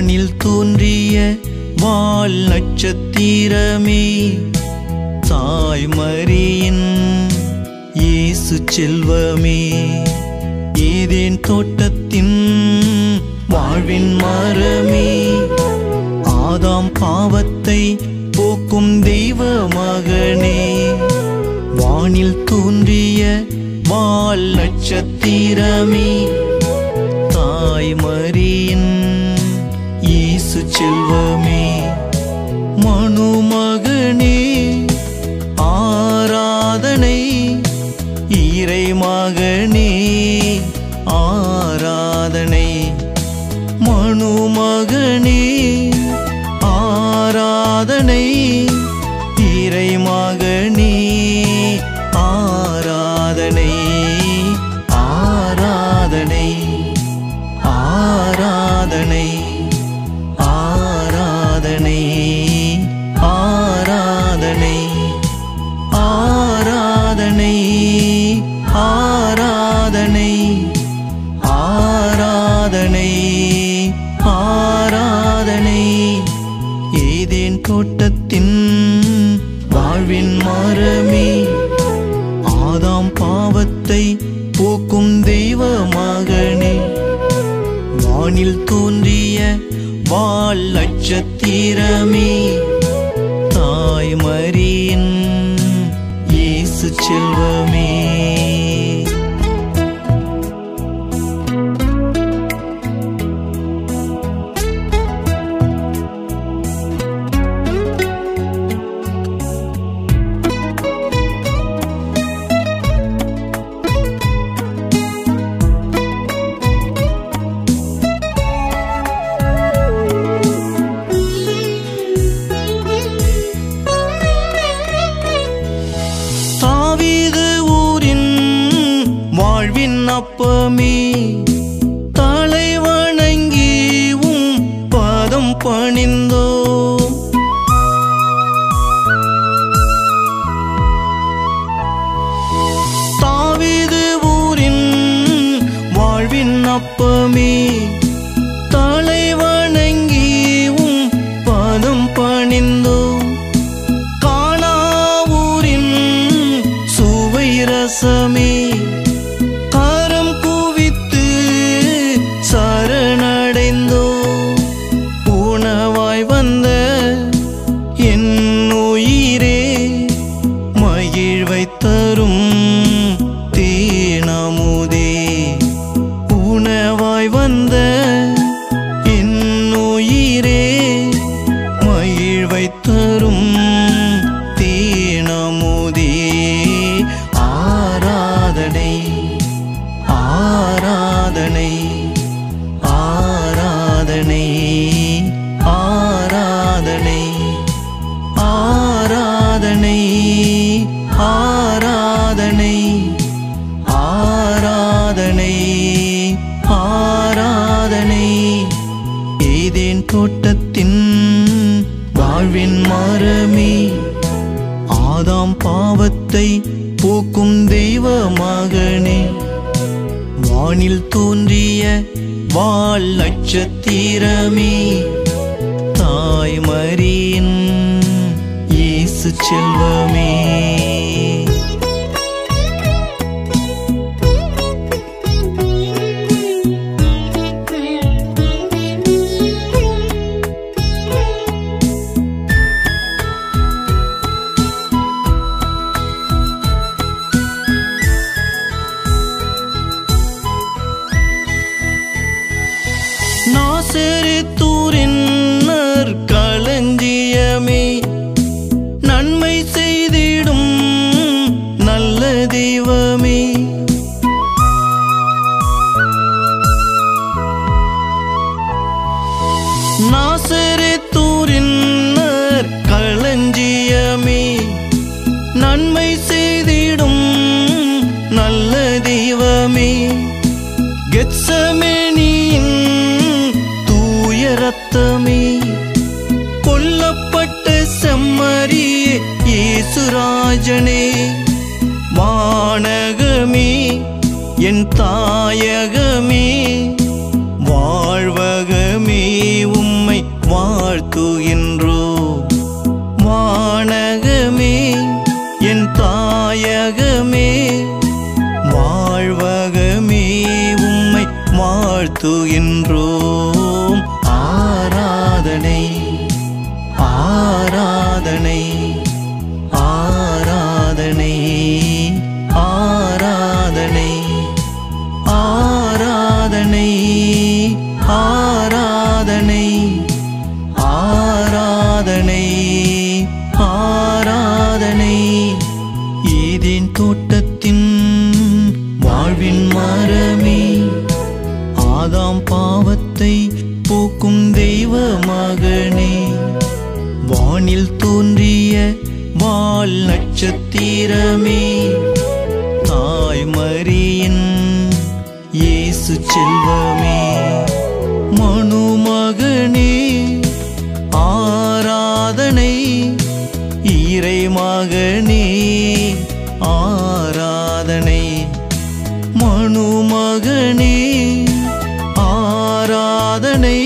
வானில் தோன்றிய வால் நட்சத்திரமே தாய்மரியின் இயேசு செல்வமே ஏதேன் தோட்டத்தின் வாழ்வின் மரமே ஆதாம் பாவத்தை போக்கும் தெய்வ மகனே வானில் தோன்றிய வால் நட்சத்திரமே தாய்மரியின் இயேசு செல்வமே மனுமகனே ஆராதனை ஈரை மகனே ஆராதனை மனுமகனே ஆராதனை ஈரை மகனே ஆராதனை ஆராதனை ஆராதனை ஆராதனை ஆராதனை ஆராதனை ஆராதனை ஆராதனை ஆராதனை ஏதேன் தோட்டத்தின் வாழ்வின் மரமே ஆதாம் பாவத்தை போக்கும் தெய்வ மகனே வானில் தோன்றிய வால் நட்சத்திரமே தாய்மரியின் இயேசு செல்வமே தாவீது ஊரின் வாழ்வின் அப்பமே தலை வணங்கி உம் பாதம் பணிந்தோ தாவீது ஊரின் வாழ்வின் அப்பமே தலை வணங்கி உம் பாதம் பணிந்தோ காணாவூரின் சுவை ரசமே கரம் குவித்து சரணடைந்தோ உணவாய் வந்த என் உயிரே மகிழ்வை தரும் தேனமுதே உணவாய் வந்த என் உயிரே மகிழ்வை தரும் தேனமுதே ஆராதனை ஆராதனை ஆராதனை ஆராதனை ஆராதனை ஆராதனை ஆராதனை ஆராதனை ஏதேன் தோட்டத்தின் வாழ்வின் மரமே ஆதாம் பாவத்தை போக்கும் தெய்வ மகனே வானில் தோன்றிய வால் நட்சத்திரமே தாய்மரியின் இயேசு செல்வமே நாசரித்தூரின் களஞ்சியமே நன்மை செய்திடும் நல்ல தெய்வமே நாசரித்தூரின் களஞ்சியமே நன்மை செய்திடும் நல்ல தெய்வமே கெத்சமேனியின் தூய ரத்தமே கொல்லப்பட்ட செம்மறியே இயேசுராஜனே வானகமே என் தாயகமே வாழ்வகமே உம்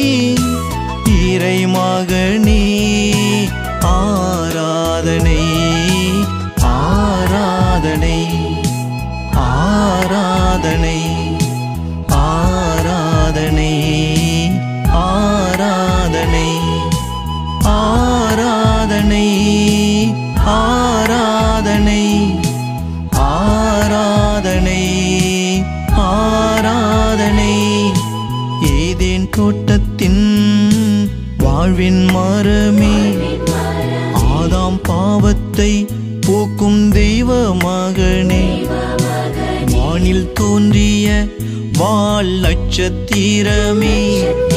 இறைமகனே ஆராதனை ஆராதனை ஆராதனை ஆராதனை ஆராதனை ஆராதனை ஆராதனை ஆராதனை ஆராதனை ஏதேன் தோட்டத்தின் வாழ்வின் மரமே ஆதாம் பாவத்தை போக்கும் தெய்வ மகனே வானில் தோன்றிய வால் நட்சத்திரமே